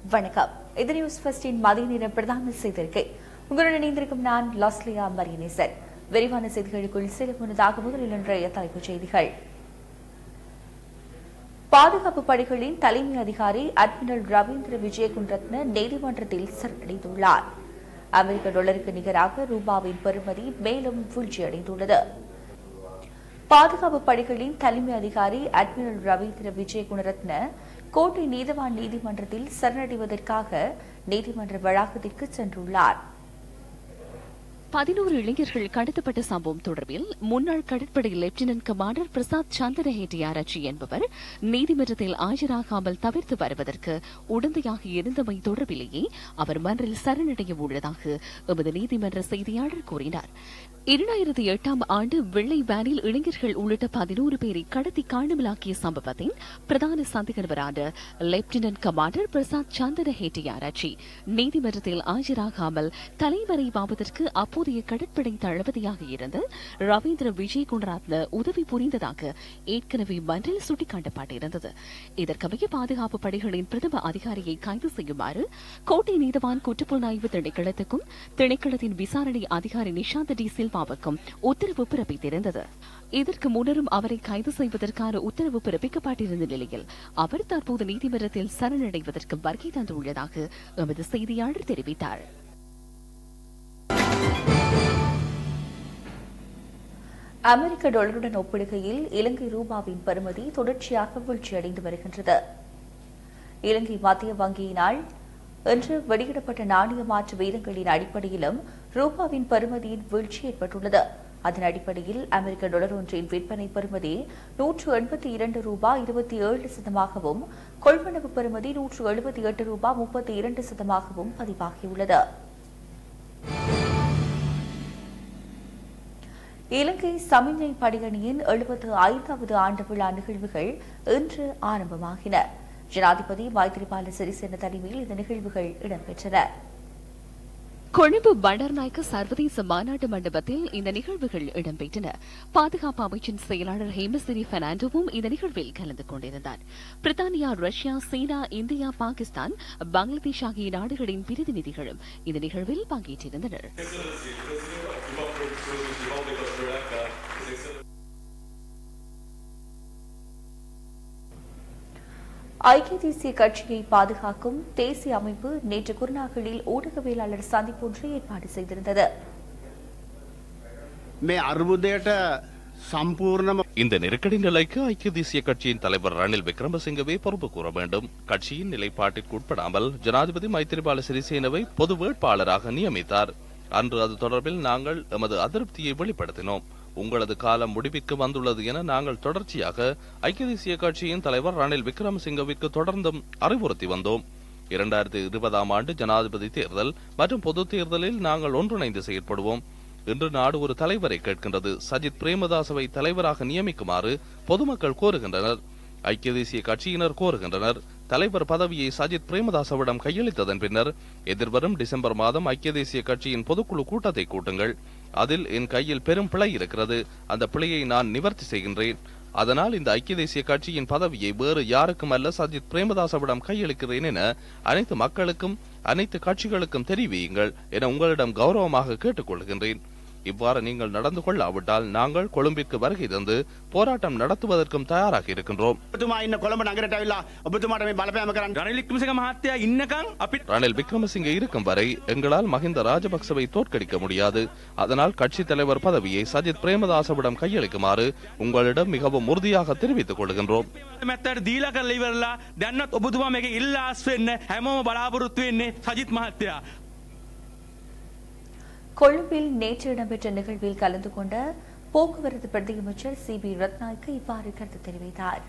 வணக்கம் இது நியூஸ் ஃபர்ஸ்டின் மதிய நேர பிரதான செய்திருக்கை உங்களுடன் இணைந்திருக்கும் நான் லாஸ்லியா மரியனேசன் விரிவான செய்திகளுக்குள் சில முன்னதாக முதலில் இன்றைய தலைப்புச் செய்திகள் பாதுகாப்பு படைகளின் தலைமை அதிகாரி அட்மிரல் ரவீந்திர விஜயகுண்ரத்ன நீதிமன்றத்தில் சரணடைந்துள்ளார் அமெரிக்க டாலருக்கு நிகராக ரூபாவின் பெறுமதி மேலும் வீழ்ச்சியடைந்துள்ளது பாதுகாப்பு படைகளின் தலைமை அதிகாரி அட்மிரல் ரவீந்திர விஜய் குணரத்ன கோட்டை நீதவான் நீதிமன்றத்தில் சரணடைவதற்காக நீதிமன்ற வளாகத்திற்கு சென்றுள்ளார் பதினோரு இளைஞர்கள் கடத்தப்பட்ட சம்பவம் தொடர்பில் முன்னாள் கடற்படை லெப்டினன்ட் கமாண்டர் பிரசாத் சந்திர ஹெட்டியாராச்சி என்பவர் நீதிமன்றத்தில் ஆஜராகாமல் தவிர்த்து வருவதற்கு உடந்தையாக இருந்தமை தொடர்பிலேயே அவர் மன்றில் சரணடைய உள்ளதாக எமது நீதிமன்ற செய்தியாளர் கூறினார் இரண்டாயிரத்தி எட்டாம் ஆண்டு வெள்ளை வேனில் இளைஞர்கள் உள்ளிட்ட பதினோரு பேரை கடத்தி காணாமலாக்கிய சம்பவத்தின் பிரதான சந்தேகநபரான லெப்டினன்ட் கமாண்டர் பிரசாத் சந்திர ஹெட்டியாராச்சி நீதிமன்றத்தில் ஆஜராகாமல் தலைமறைவாவதற்கு அப்போதைய கடற்படை தளபதியாக இருந்த ரவீந்திர விஜய் குணராத்ன உதவி புரிந்ததாக ஏற்கனவே மன்றில் சுட்டிக்காட்டப்பட்டிருந்தது இதற்கமைய பாதுகாப்பு படைகளின் பிரதம அதிகாரியை கைது செய்யுமாறு கோட்டை நீதவான் குற்றப்புலனாய்வு திணைக்களத்துக்கும் திணைக்களத்தின் விசாரணை அதிகாரி நிஷாந்த் டி சில்வாவுக்கும் உத்தரவு பிறப்பித்திருந்தது இதற்கு முன்னரும் அவரை கைது செய்வதற்கான உத்தரவு பிறப்பிக்கப்பட்டிருந்த நிலையில் அவர் தற்போது நீதிமன்றத்தில் சரணடைவதற்கு வருகை தந்துள்ளதாக எமது செய்தியாளர் தெரிவித்தார் அமெரிக்க டாலருடன் ஒப்பிடுகையில் இலங்கை ரூபாவின் பெறுமதி தொடர்ச்சியாக வீழ்ச்சியடைந்து வருகின்றது இலங்கை மத்திய வங்கியினால் இன்று வெளியிடப்பட்ட நாணய மாற்று வீதங்களின் அடிப்படையிலும் ரூபாவின் பெறுமதியின் வீழ்ச்சி ஏற்பட்டுள்ளது அதன் அடிப்படையில் அமெரிக்க டாலர் ஒன்றின் விற்பனை பெறுமதி நூற்று எண்பத்தி இரண்டு ரூபாய் இருபத்தி ஏழு சதமாகவும் கொள்வனவு பெறுமதி நூற்று எழுபத்தி எட்டு ரூபாய் முப்பத்தி இரண்டு சதமாகவும் பதிவாகியுள்ளது இலங்கை சமிஞ்சை படையணியின் எழுபத்து ஐந்தாவது ஆண்டு விழா நிகழ்வுகள் இன்று ஆரம்பமாகின ஜனாதிபதி மைத்திரிபால சிறிசேன தலைமையில் இந்த நிகழ்வுகள் இடம்பெற்றன கொழும்பு பண்டர்நாயக்க சர்வதேச மாநாட்டு மண்டபத்தில் இந்த நிகழ்வுகள் இடம்பெற்றன பாதுகாப்பு அமைச்சின் செயலாளர் ஹேமசிரி பெர்னாண்டோவும் இந்த நிகழ்வில் கலந்து கொண்டிருந்தார் பிரித்தானியா ரஷ்யா சீனா இந்தியா பாகிஸ்தான் பங்களாதேஷ் ஆகிய நாடுகளின் பிரதிநிதிகளும் இந்த நிகழ்வில் பங்கேற்றிருந்தனர் ஐக்கிய தேசிய கட்சியை பாதுகாக்கும் தேசிய அமைப்பு நேற்று குருநாகலில் ஊடகவியலாளர் சந்திப்பு ஒன்றை ஏற்பாடு செய்திருந்தது මේ අර්බුදයට සම්පූර්ණම இந்த நெருக்கடி நிலைக்கு ஐக்கிய தேசிய கட்சியின் தலைவர் ரணில் விக்ரமசிங்கவே பொறுப்பு கூற வேண்டும் கட்சியின் நிலைப்பாட்டிற்கு உட்படாமல் ஜனாதிபதி மைத்திரிபால சிறிசேனவை பொது வேட்பாளராக நியமித்தார் அன்று அது தொடர்பில் நாங்கள் எமது அதிருப்தியை வெளிப்படுத்தினோம் உங்களது காலம் முடிவிற்கு வந்துள்ளது என நாங்கள் தொடர்ச்சியாக ஐக்கிய தேசிய கட்சியின் தலைவர் ரணில் விக்ரமசிங்கவிற்கு தொடர்ந்தும் அறிவுறுத்தி வந்தோம் இரண்டாயிரத்தி இருபதாம் ஆண்டு ஜனாதிபதி தேர்தல் மற்றும் பொது தேர்தலில் நாங்கள் ஒன்றிணைந்து செயற்படுவோம் இன்று நாடு ஒரு தலைவரை கேட்கின்றது சஜித் பிரேமதாசவை தலைவராக நியமிக்குமாறு பொதுமக்கள் கோருகின்றனர் ஐக்கிய தேசிய கட்சியினர் கோருகின்றனர் தலைவர் பதவியை சஜித் பிரேமதாசவிடம் கையளித்ததன் பின்னர் எதிர்வரும் டிசம்பர் மாதம் ஐக்கிய தேசிய கட்சியின் பொதுக்குழு கூட்டத்தை கூட்டுங்கள் அதில் என் கையில் பெரும் பிழை இருக்கிறது அந்த பிழையை நான் நிவர்த்தி செய்கின்றேன் அதனால் இந்த ஐக்கிய தேசிய கட்சியின் பதவியை வேறு யாருக்கும் அல்ல சஜித் பிரேமதாசவிடம் கையளிக்கிறேன் என அனைத்து மக்களுக்கும் அனைத்து கட்சிகளுக்கும் தெரிவியுங்கள் என உங்களிடம் கௌரவமாக கேட்டுக்கொள்கின்றேன் இவ்வாறு நீங்கள் நடந்து கொள்ளாவிட்டால் நாங்கள் கொழும்பிற்கு வருகை தந்து போராட்டம் நடத்துவதற்கும் தயாராக இருக்கின்றோம் ඔබතුමා ඉන්න කොළඹ නගරට ඇවිල්ලා ඔබතුමාට මේ බලපෑම කරන්න රනිල් වික්‍රමසිංහ මහත්තයා ඉන්නකම් අපිට ரணில் விக்ரமசிங்கே இருக்கும் வரை எங்களால் மஹிந்த ராஜபக்சவை தோற்கடிக்க முடியாது அதனால் கட்சி தலைவர் பதவியை சஜித் பிரேமதாசவிடம் கையளிக்குமாறு உங்களிடம் மிகவும் உறுதியாக தெரிவித்துக் கொள்கின்றோம் මැත්තට දීලා කරලා ඉවරලා දැන්නත් ඔබතුමා මේක ඉල්ලාස් වෙන්න හැමෝම බලාපොරොත්තු වෙන්නේ සජිත් මහත්තයා கொழும்பில் நேற்று இடம்பெற்ற நிகழ்வில் கலந்து கொண்ட போக்குவரத்து பிரதியமைச்சர் சி பி ரத்நாயக்க இவ்வாறு கருத்து தெரிவித்தார்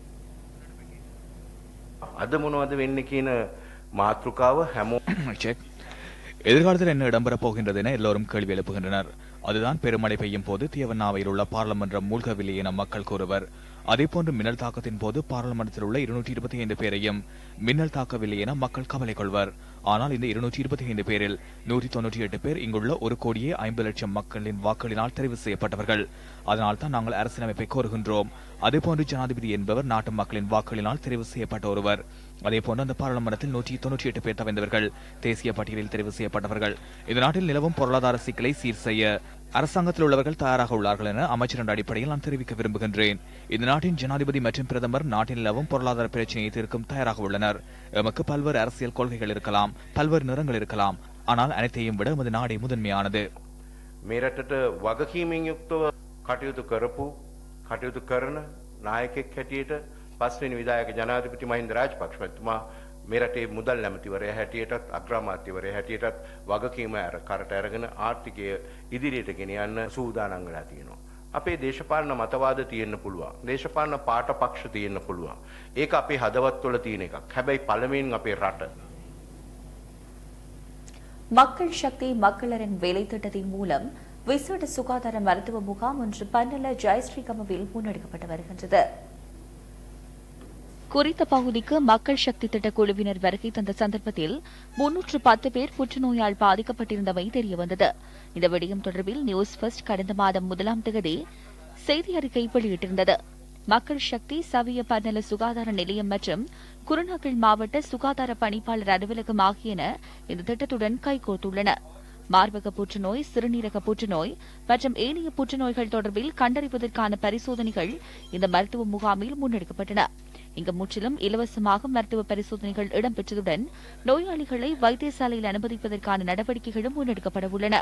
අද මොනවද වෙන්න කියන මාතෘකාව හැමෝ செக் எதிர்காலத்தில் என்ன இடம்பெறப் போகின்றது என எல்லோரும் கேள்வி எழுப்புகின்றனர் அதுதான் பெருமழை பெய்யும் போது தியவண்ணாவில் உள்ள பாராளுமன்றம் மூழ்கவில்லை என மக்கள் கூறுவர் அதேபோன்று மின்னல் தாக்கத்தின் போது பாராளுமன்றத்தில் உள்ள இருநூற்றி இருபத்தி ஐந்து பேரையும் மின்னல் தாக்கவில்லை என மக்கள் கவலை கொள்வர் ஆனால் இந்த இருநூற்றி இருபத்தி ஐந்து பேரில் நூற்றி தொன்னூற்றி எட்டு பேர் இங்குள்ள ஒரு கோடியே ஐம்பது லட்சம் மக்களின் வாக்குகளினால் தெரிவு செய்யப்பட்டவர்கள் அதனால் தான் நாங்கள் அரசியலமைப்பை கோருகின்றோம் அதேபோன்று ஜனாதிபதி என்பவர் நாட்டு மக்களின் வாக்குகளினால் தெரிவு செய்யப்பட்ட ஒருவர் அதேபோன்று அந்த பாராளுமன்றத்தில் நூற்றி தொன்னூற்றி எட்டு பேர் தவிர்ந்தவர்கள் தேசிய பட்டியலில் தெரிவு செய்யப்பட்டவர்கள் இந்த நாட்டில் நிலவும் பொருளாதார சிக்கலை சீர் செய்ய அரசாங்கத்தில் உள்ளவர்கள் தயாராக உள்ளார்கள் என அமைச்சர் என்ற அடிப்படையில் நான் தெரிவிக்க விரும்புகின்றேன் இந்த நாட்டின் ஜனாதிபதி மற்றும் பிரதமர் நாட்டில் நிலவும் பொருளாதார பிரச்சனையை தீர்க்கும் தயாராக உள்ளனர் எமக்கு பல்வேறு அரசியல் கொள்கைகள் இருக்கலாம் பல்வேறு நிறங்கள் இருக்கலாம் ஆனால் அனைத்தையும் விட எமது நாடே முதன்மையானது මේ රටට වගකීමෙන් යුක්තව කටයුතු කරපු කටයුතු කරන නායකෙක් හැටියට පස්වෙනි විදායක ජනාධිපති මහින්ද රාජපක්ෂ මැතිතුමා මේ රටේ මුදල් නැමතිවරයා හැටියටත් අග්‍රාමාත්‍යවරයා හැටියටත් වගකීම අර කරට අරගෙන ආර්ථිකය ඉදිරියට ගෙනියන්න සූදානම් වෙලා තියෙනවා. අපේ දේශපාලන මතවාද තියෙන්න පුළුවන්. දේශපාලන පාට පක්ෂ තියෙන්න පුළුවන්. ඒක අපේ හදවත්වල තියෙන එකක්. හැබැයි පළමුවෙන් අපේ රට மக்கள் சக்தி மக்களரின் வேலை திட்டத்தின் மூலம் விசேட சுகாதார மருத்துவ முகாம் ஒன்று பன்னல ஜெயஸ்ரீகமவில் முன்னெடுக்கப்பட்டு வருகின்றது குறித்த பகுதிக்கு மக்கள் சக்தி திட்ட குழுவினர் வருகை தந்த சந்தர்ப்பத்தில் முன்னூற்று பத்து பேர் புற்றுநோயால் பாதிக்கப்பட்டிருந்தமை தெரியவந்தது இந்த விடயம் தொடர்பில் நியூஸ் ஃபர்ஸ்ட் கடந்த மாதம் முதலாம் தேதி செய்தி அறிக்கை வெளியிட்டிருந்தது மக்கள் சக்தி சவிய பன்னல சுகாதார நிலையம் மற்றும் குருநாகல் மாவட்ட சுகாதார பணிப்பாளர் அலுவலகம் ஆகியன இந்த திட்டத்துடன் கைகோர்த்துள்ளன மார்பக புற்றுநோய் சிறுநீரக புற்றுநோய் மற்றும் ஏனைய புற்றுநோய்கள் தொடர்பில் கண்டறிவதற்கான பரிசோதனைகள் இந்த மருத்துவ முகாமில் முன்னெடுக்கப்பட்டன இங்கு முற்றிலும் இலவசமாக மருத்துவ பரிசோதனைகள் இடம்பெற்றதுடன் நோயாளிகளை வைத்தியசாலையில் அனுமதிப்பதற்கான நடவடிக்கைகளும் முன்னெடுக்கப்பட உள்ளன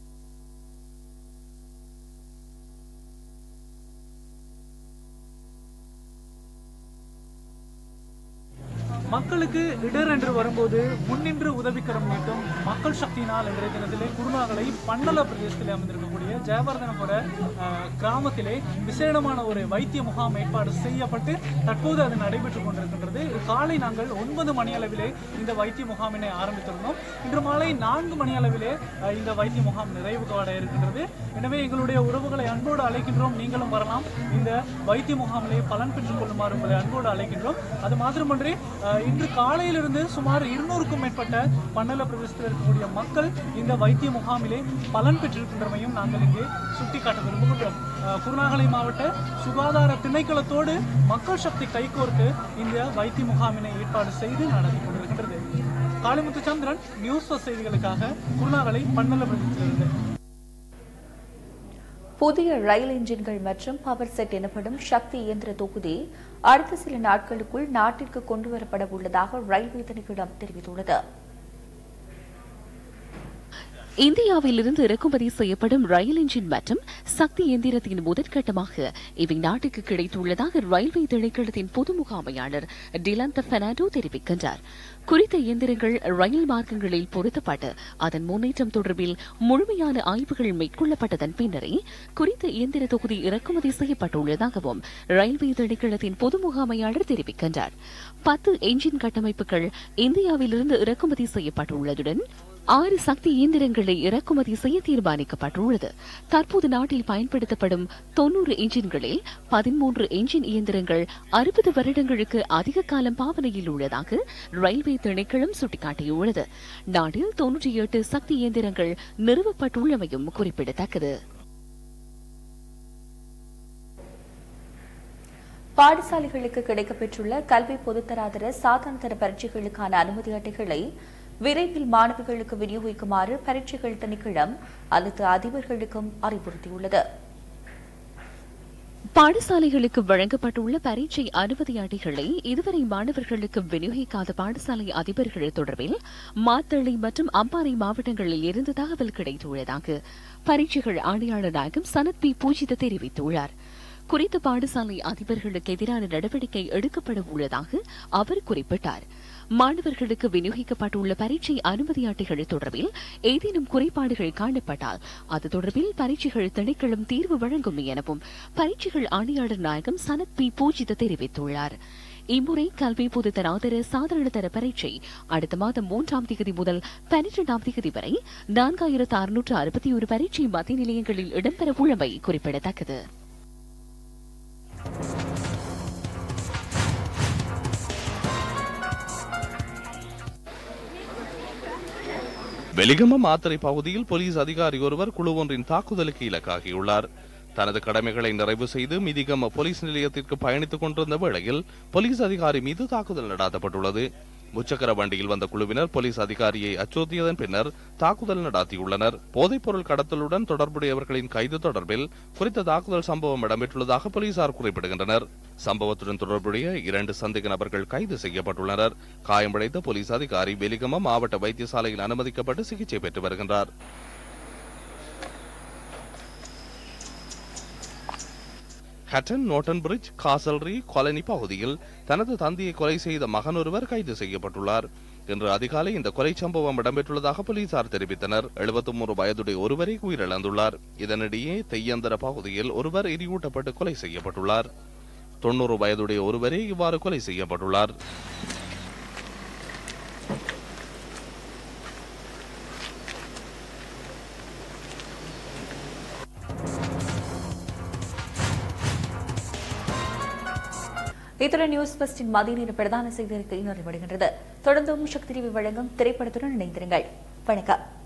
மக்களுக்கு இடர் என்று வரும்போது முன்னின்று உதவிக்கரம் நீட்டும் மக்கள் சக்தியினால் என்ற தினத்திலே குருநாகலை பண்டல பிரதேசத்திலே அமைந்திருக்கக்கூடிய ஜெயவர்தனபுர அஹ், கிராமத்திலே விசேடமான ஒரு வைத்திய முகாம் ஏற்பாடு செய்யப்பட்டு தற்போது அது நடைபெற்றுக் கொண்டிருக்கின்றது காலை நாங்கள் ஒன்பது மணி அளவிலே இந்த வைத்திய முகாமினை ஆரம்பித்திருந்தோம் இன்று மாலை நான்கு மணி அளவிலே அஹ், இந்த வைத்திய முகாம் நிறைவு காண இருக்கின்றது எனவே எங்களுடைய உறவுகளை அன்போடு அழைக்கின்றோம் நீங்களும் வரலாம் இந்த வைத்திய முகாமிலே பலன் பெற்றுக் கொள்ளுமாறு உங்களை அன்போடு அழைக்கின்றோம் அது மாத்திரமன்றி அஹ், இன்று காலையிலிருந்து சுமார் இருநூறுக்கும் மேற்பட்ட பன்னல பிரதேசத்தில் இருக்கக்கூடிய மக்கள் இந்த வைத்திய முகாமிலே பலன் பெற்றிருக்கின்றமையும் நாங்கள் இங்கே சுட்டிக்காட்ட விரும்புகின்றோம் அஹ், குருநாகலை மாவட்ட சுகாதார திணைக்களத்தோடு மக்கள் சக்தி கைகோர்த்து இந்த வைத்திய முகாமினை ஏற்பாடு செய்து நடத்தி கொண்டிருக்கின்றது காளிமுத்து சந்திரன் நியூஸ் ஃபர்ஸ்ட் செய்திகளுக்காக குருநாகலை பன்னல பிரதேசத்திலிருந்து புதிய ரயில் என்ஜின்கள் மற்றும் பவர் செட் எனப்படும் சக்தி இயந்திர தொகுதி அடுத்த சில நாட்களுக்குள் நாட்டிற்கு கொண்டுவரப்பட உள்ளதாக ரயில்வே திணைக்களம் தெரிவித்துள்ளது இந்தியாவிலிருந்து இறக்குமதி செய்யப்படும் ரயில் என்ஜின் மற்றும் சக்தி இயந்திரத்தின் முதற்கட்டமாக இவை நாட்டுக்கு கிடைத்துள்ளதாக ரயில்வே திணைக்களத்தின் பொது முகாமையாளர் டிலந்த பெர்னாண்டோ தெரிவிக்கின்றார் குறித்த இயந்திரங்கள் ரயில் மார்க்கங்களில் பொருத்தப்பட்டு அதன் முன்னேற்றம் தொடர்பில் முழுமையான ஆய்வுகள் மேற்கொள்ளப்பட்டதன் பின்னரே குறித்த இயந்திர தொகுதி இறக்குமதி செய்யப்பட்டுள்ளதாகவும் ரயில்வே திணைக்களத்தின் பொது முகாமையாளர் தெரிவிக்கின்றார் பத்து என்ஜின் கட்டமைப்புகள் இந்தியாவிலிருந்து இறக்குமதி செய்யப்பட்டுள்ளதுடன் ஆறு சக்தி இயந்திரங்களை இறக்குமதி செய்ய தீர்மானிக்கப்பட்டுள்ளது தற்போது நாட்டில் பயன்படுத்தப்படும் தொன்னூறு என்ஜின்களில் பதிமூன்று என்ஜின் இயந்திரங்கள் அறுபது வருடங்களுக்கு அதிக காலம் பாவனையில் உள்ளதாக ரயில்வே திணைக்களம் சுட்டிக்காட்டியுள்ளது நாட்டில் தொன்னூற்றி எட்டு சக்தி இயந்திரங்கள் நிறுவப்பட்டுள்ளமையும் குறிப்பிடத்தக்கது பாடசாலைகளுக்கு கிடைக்கப்பெற்றுள்ள கல்வி பொதுத்தராதர சாதாரணதர பரீட்சைகளுக்கான அனுமதி அட்டைகளை விரைவில் மாணவர்களுக்கு விநியோகிக்குமாறு பரீட்சைகள் திணைக்களம் அனைத்து அதிபர்களுக்கும் அறிவுறுத்தியுள்ளது பாடசாலைகளுக்கு வழங்கப்பட்டுள்ள பரீட்சை அனுமதி அட்டைகளை இதுவரை மாணவர்களுக்கு விநியோகிக்காத பாடசாலை அதிபர்கள் தொடர்பில் மாத்தளை மற்றும் அம்பாறை மாவட்டங்களில் இருந்து தகவல் கிடைத்துள்ளதாக பரீட்சைகள் ஆணையாளர் நாயகம் சனத் பி பூஜித தெரிவித்துள்ளார் குறித்த பாடசாலை அதிபர்களுக்கு எதிரான நடவடிக்கை எடுக்கப்பட உள்ளதாக அவர் குறிப்பிட்டார் மாணவர்களுக்கு விநியோகிக்கப்பட்டுள்ள பரீட்சை அனுமதி அட்டைகள் தொடர்பில் ஏதேனும் குறைபாடுகள் காணப்பட்டால் அது தொடர்பில் பரீட்சைகள் திணைக்களம் தீர்வு வழங்கும் எனவும் பரீட்சைகள் ஆணையாளர் நாயகம் சனத் பி பூஜித தெரிவித்துள்ளார் இம்முறை கல்வி பொது தராதர சாதாரண தர பரீட்சை அடுத்த மாதம் மூன்றாம் தேதி முதல் பனிரெண்டாம் தேதி வரை நான்காயிரத்து அறுநூற்று அறுபத்தி ஒரு பரீட்சை மத்திய நிலையங்களில் இடம்பெற உள்ளமை குறிப்பிடத்தக்கது வெலிகம மாத்தறை பகுதியில் போலீஸ் அதிகாரி ஒருவர் குழு ஒன்றின் தாக்குதலுக்கு இலக்காகியுள்ளார் தனது கடமைகளை நிறைவு செய்து மிதிகம போலீஸ் நிலையத்திற்கு பயணித்துக் கொண்டிருந்த வேளையில் போலீஸ் அதிகாரி மீது தாக்குதல் நடாத்தப்பட்டுள்ளது முச்சக்கர வண்டியில் வந்த குழுவினர் போலீஸ் அதிகாரியை அச்சுறுத்தியதன் பின்னர் தாக்குதல் நடாத்தியுள்ளனர் போதைப்பொருள் கடத்தலுடன் தொடர்புடையவர்களின் கைது தொடர்பில் குறித்த தாக்குதல் சம்பவம் இடம்பெற்றுள்ளதாக போலீசார் குறிப்பிடுகின்றனர் சம்பவத்துடன் தொடர்புடைய இரண்டு சந்தேக நபர்கள் கைது செய்யப்பட்டுள்ளனர் காயமடைந்த போலீஸ் அதிகாரி வெலிகம மாவட்ட வைத்தியசாலையில் அனுமதிக்கப்பட்டு சிகிச்சை பெற்று வருகின்றார் ஹட்டன் நோட்டன் பிரிட்ஜ் காசல்ரி காலனி பகுதியில் தனது தந்தையை கொலை செய்த மகன் ஒருவர் கைது செய்யப்பட்டுள்ளார் இன்று அதிகாலை இந்த கொலை சம்பவம் இடம்பெற்றுள்ளதாக போலீசார் தெரிவித்தனர் 73 வயதுடைய ஒருவரை உயிரிழந்துள்ளார் இதனிடையே தெய்யந்தர பகுதியில் ஒருவர் எரியூட்டப்பட்டு கொலை செய்யப்பட்டுள்ளார் தொண்ணூறு வயதுடைய ஒருவரே இவ்வாறு கொலை செய்யப்பட்டுள்ளார் இத்துடன் நியூஸ் பஸ்டின் மதிய நேர பிரதான செய்திகளுக்கு இன்னொரு விடுகின்றது தொடர்ந்தும் சக்தி டிவி வழங்கும் திரைப்படத்துடன் இணைந்திருங்கள் வணக்கம்